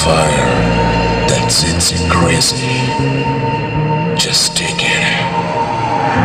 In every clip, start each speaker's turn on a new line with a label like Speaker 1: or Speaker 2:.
Speaker 1: fire that sends you crazy. Just take it.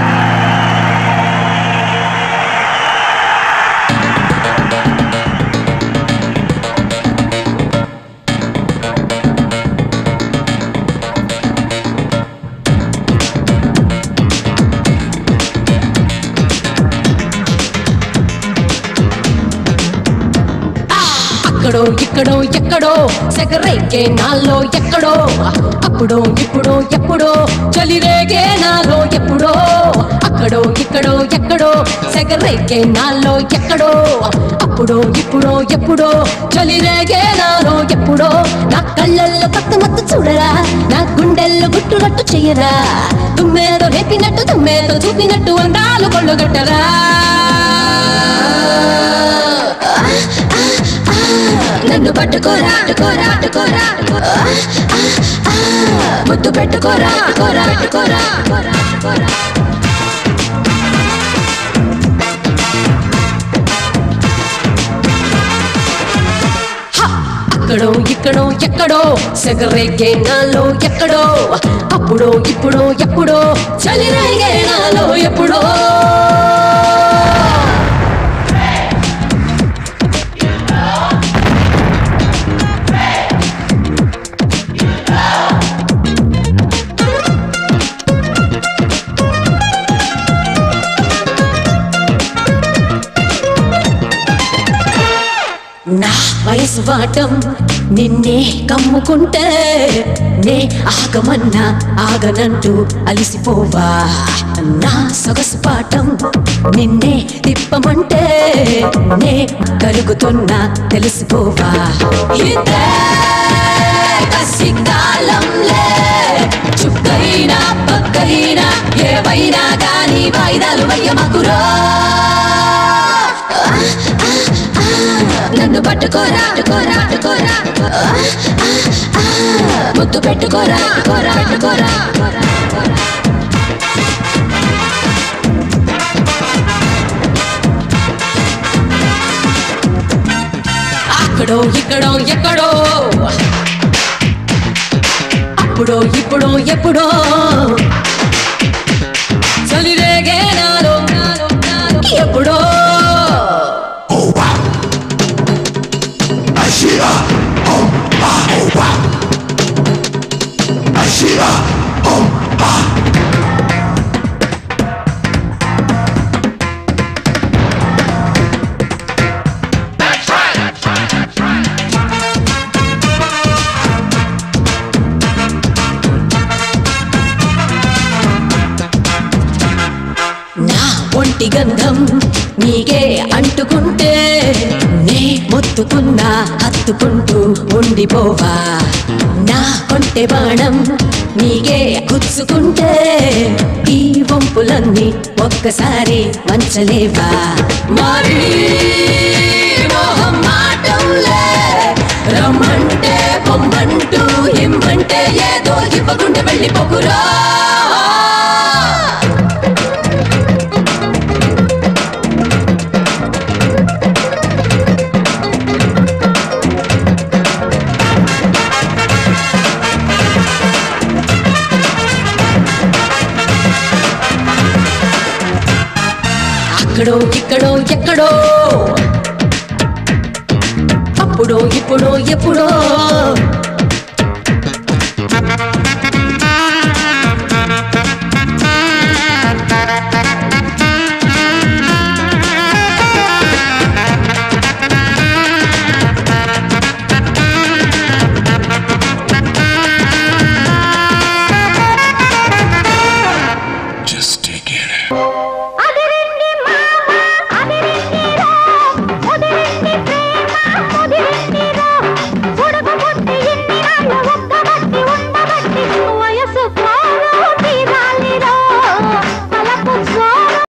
Speaker 2: అక్కడో ఇక్కడో ఎక్కడో సెగరేగే నాలో ఎక్కడో అప్పుడో ఇప్పుడో ఎప్పుడో చలిరేగే నాలో ఎప్పుడో అక్కడో ఇక్కడో ఎక్కడో సెగరేగే నాలో ఎక్కడో అప్పుడో ఇప్పుడో ఎప్పుడో చలిరేగే నాలో ఎప్పుడో నా కళ్ళల్లో పత్తు మత్తు చూడరా నా గుండెల్లో గుట్టురట్టు చెయ్యరా తుమ్మేదో రేపినట్టు తుమ్మేదో చూపినట్టు అందాలు కొళ్ళుగట్టరా నన్ను పట్టుకోరా పట్టుకోరా పట్టుకోరా ఆ, ఆ, ఆ, ముద్దు పెట్టుకోరా పెట్టుకోరా పెట్టుకోరా పెట్టుకోరా, పెట్టుకోరా. హ! అక్కడో ఇక్కడో ఎక్కడో సెగరేగే నాలో ఎక్కడో అప్పుడో ఇప్పుడో ఎప్పుడో చలిరేగే నాలో ఎప్పుడో నా వయసు వాటం నిన్నే కమ్ముకుంటే నే ఆగమన్నా ఆగనంటూ అలిసిపోవా నా సొగసు పాఠం నిన్నే తిప్పమంటే నే కలుగుతున్నా తెలిసిపోవా ఇదే కసికాలంలే చుక్కైనా పక్కైనా ఏవైనా గాని వాయిదాలు వయ్యమకురా నన్ను పట్టుకోరా పట్టుకోరా పట్టుకోరా ఆ, ఆ, ఆ, ముద్దు పెట్టుకోరా పెట్టుకోరా పెట్టుకోరా అక్కడో ఇక్కడో ఎక్కడో అప్పుడో ఇప్పుడో ఎప్పుడో చలిరేగే నాలో నాలో, నాలో, ఎప్పుడో నా ఒంటి గంధం నీకే అంటుకుంటే నే మొత్తుకున్నా హత్తుకుంటూ ఉండిపోవా నా కొంటె బాణం నీకే గుచ్చుకుంటే ఈ వంపులన్నీ ఒక్కసారి వంచలేవా మరి మోహం మాటంలే రమ్మంటే పొమ్మంటూ ఇమ్మంటే ఏదో ఇవ్వకుండా వెళ్ళిపోకురా అక్కడో ఇక్కడో ఎక్కడో అప్పుడో ఇప్పుడో ఎప్పుడో